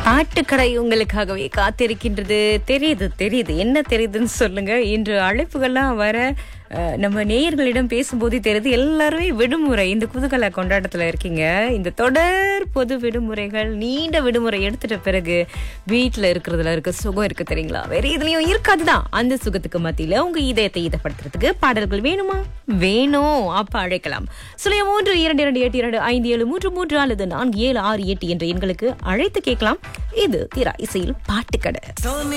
பாட்டுக்கடை உங்களுக்காகவே காத்திருக்கின்றது தெரியுது தெரியுது என்ன தெரியுதுன்னு சொல்லுங்க இன்று அழைப்புகள்லாம் வர அஹ், நம்ம நேயர்களிடம் பேசும்போது தெரியுது எல்லாருமே விடுமுறை இந்த குதூகல கொண்டாட்டத்துல இருக்கீங்க இந்த தொடர் பொது விடுமுறைகள் நீண்ட விடுமுறை எடுத்துட்ட பிறகு வீட்டுல இருக்கிறதுல இருக்க சுகம் இருக்கு தெரியுங்களா வேற இதுலயும் இருக்காதுதான் அந்த சுகத்துக்கு மத்தியில உங்க இதயத்தை இதப்படுத்துறதுக்கு பாடல்கள் வேணுமா வேணும் அப்ப அழைக்கலாம் சுலைய மூன்று இரண்டு இரண்டு எட்டு இரண்டு ஐந்து ஏழு மூன்று மூன்று அல்லது நான்கு ஏழு ஆறு எட்டு என்ற எண்களுக்கு அழைத்து கேட்கலாம் இது திரா இசையில் பாட்டுக்கடை சோனி